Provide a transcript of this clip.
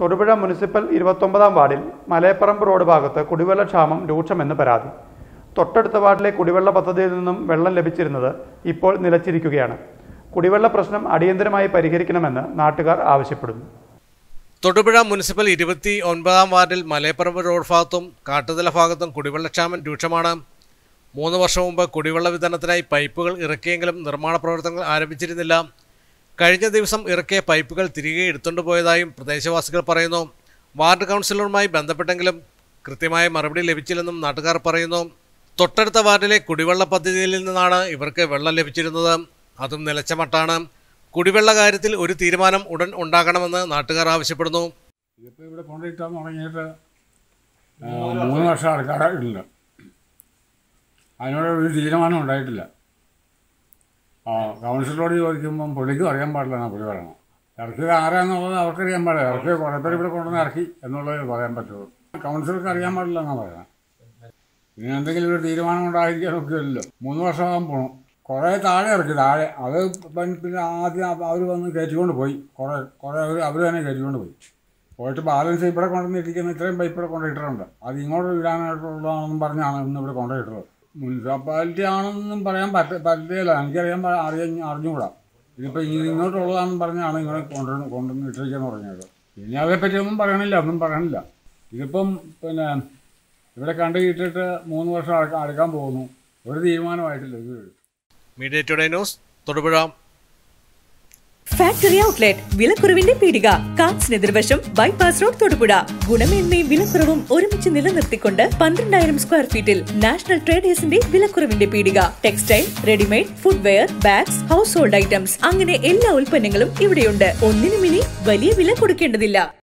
Thodupuzha municipal ഇരുപത്തൊമ്പതാം വാർഡിൽ മലയപ്പറമ്പ് road ഭാഗത്ത് കുടിവെള്ളക്ഷാമം രൂക്ഷമെന്ന് പരാതി തൊട്ടടുത്ത വാർഡിലെ കുടിവെള്ള പദ്ധതിയിൽ നിന്നും വെള്ളം ലഭിച്ചിരുന്നത് ഇപ്പോൾ നിലച്ചിരിക്കുകയാണ് കുടിവെള്ള പ്രശ്നം അടിയന്തരമായി പരിഹരിക്കണമെന്ന് നാട്ടുകാർ ആവശ്യപ്പെടുന്നു തൊടുപുഴ മുനിസിപ്പൽ ഇരുപത്തി ഒൻപതാം വാർഡിൽ മലയപ്പറമ്പ് റോഡ് ഭാഗത്തും കാട്ടുതല ഭാഗത്തും കുടിവെള്ളക്ഷാമം രൂക്ഷമാണ് മൂന്ന് വർഷം മുമ്പ് കുടിവെള്ള വിതരണത്തിനായി പൈപ്പുകൾ ഇറക്കിയെങ്കിലും നിർമ്മാണ പ്രവർത്തനങ്ങൾ ആരംഭിച്ചിരുന്നില്ല കഴിഞ്ഞ ദിവസം ഇറക്കിയ പൈപ്പുകൾ തിരികെ എടുത്തുകൊണ്ടുപോയതായും പ്രദേശവാസികൾ പറയുന്നു വാർഡ് കൗൺസിലറുമായി ബന്ധപ്പെട്ടെങ്കിലും കൃത്യമായ മറുപടി ലഭിച്ചില്ലെന്നും നാട്ടുകാർ പറയുന്നു തൊട്ടടുത്ത വാർഡിലെ കുടിവെള്ള പദ്ധതിയിൽ നിന്നാണ് ഇവർക്ക് വെള്ളം ലഭിച്ചിരുന്നത് അതും നിലച്ച മട്ടാണ് കുടിവെള്ള കാര്യത്തിൽ ഒരു തീരുമാനം ഉടൻ ഉണ്ടാകണമെന്ന് നാട്ടുകാർ ആവശ്യപ്പെടുന്നു ഇതിപ്പോൾ ഇവിടെ കൊണ്ടിട്ടാൻ തുടങ്ങിയിട്ട് ആ, മൂന്ന് വർഷം ആൾക്കാരായിട്ടില്ല അതിനോട് ഒരു തീരുമാനം ഉണ്ടായിട്ടില്ല ആ കൗൺസിലറോട് ചോദിക്കുമ്പം പുള്ളിക്കും അറിയാൻ പാടില്ല എന്നാ പുള്ളി പറയണം ഇറക്കിയത് ആരാന്നുള്ളത് അവർക്കറിയാൻ പാടില്ല ഇറക്കി കുറേ പേര് ഇവിടെ കൊണ്ടുവന്ന് ഇറക്കി എന്നുള്ളത് പറയാൻ പറ്റുള്ളൂ കൗൺസിലർക്ക് അറിയാൻ പാടില്ല എന്നാ പറയണം ഇനി എന്തെങ്കിലും ഒരു തീരുമാനം ഉണ്ടായിരിക്കാൻ ഒക്കെയല്ലോ മൂന്ന് വർഷമാകാൻ പോകണം കുറേ താഴെ ഇറക്കി താഴെ അത് പി- പിന്നെ ആദ്യം അവർ വന്ന് കയറ്റിക്കൊണ്ട് പോയി കുറേ കുറേ അവർ അവർ തന്നെ കയറ്റിക്കൊണ്ട് പോയി പോയിട്ട് ബാലൻസ് ഇവിടെ കൊണ്ടുവന്നിരിക്കുന്ന ഇത്രയും പൈപ്പ് ഇവിടെ കൊണ്ടുപോയിട്ടുണ്ട് അത് ഇങ്ങോട്ട് ഇടാനായിട്ടുള്ളതാണെന്നും പറഞ്ഞാണ് ഇന്ന് ഇവിടെ കൊണ്ടുപോയിട്ടുള്ളത് മുനിസിപ്പാലിറ്റി ആണെന്നും പറയാൻ പറ്റ പറ്റില്ല എനിക്കറിയാൻ പ- അറിയാൻ അറിഞ്ഞുകൂടാ ഇതിപ്പോൾ ഇനി ഇങ്ങോട്ടുള്ളതാണെന്ന് പറഞ്ഞാണ് ഇങ്ങനെ കൊണ്ടുവന്ന് കൊണ്ടുവന്ന് ഇട്ടിരിക്കുകയെന്ന് പറഞ്ഞത് ഇനി അതേപ്പറ്റി ഒന്നും പറയണില്ല ഒന്നും പറയണില്ല ഇതിപ്പം പിന്നെ ഇവിടെ കണ്ടു കിട്ടിയിട്ട് മൂന്ന് വർഷം അടുക്ക അടുക്കാൻ പോകുന്നു ഒരു തീരുമാനമായിട്ടില്ല ഇത് media today news Thodupuzha factory outlet വിലക്കുറവിന്റെ പീടിക കാർട്സിന് എതിർവശം ബൈപ്പാസ് റോഡ് തൊടുപുഴ ഗുണമേന്മയും വിലക്കുറവും ഒരുമിച്ച് നിലനിർത്തിക്കൊണ്ട് പന്ത്രണ്ടായിരം സ്ക്വയർ ഫീറ്റിൽ നാഷണൽ ട്രേഡേഴ്സിന്റെ വിലക്കുറവിന്റെ പീടിക textile readymade footwear bags household items അങ്ങനെ എല്ലാ ഉൽപ്പന്നങ്ങളും ഇവിടെയുണ്ട് ഒന്നിനും ഇനി വലിയ വില കൊടുക്കേണ്ടതില്ല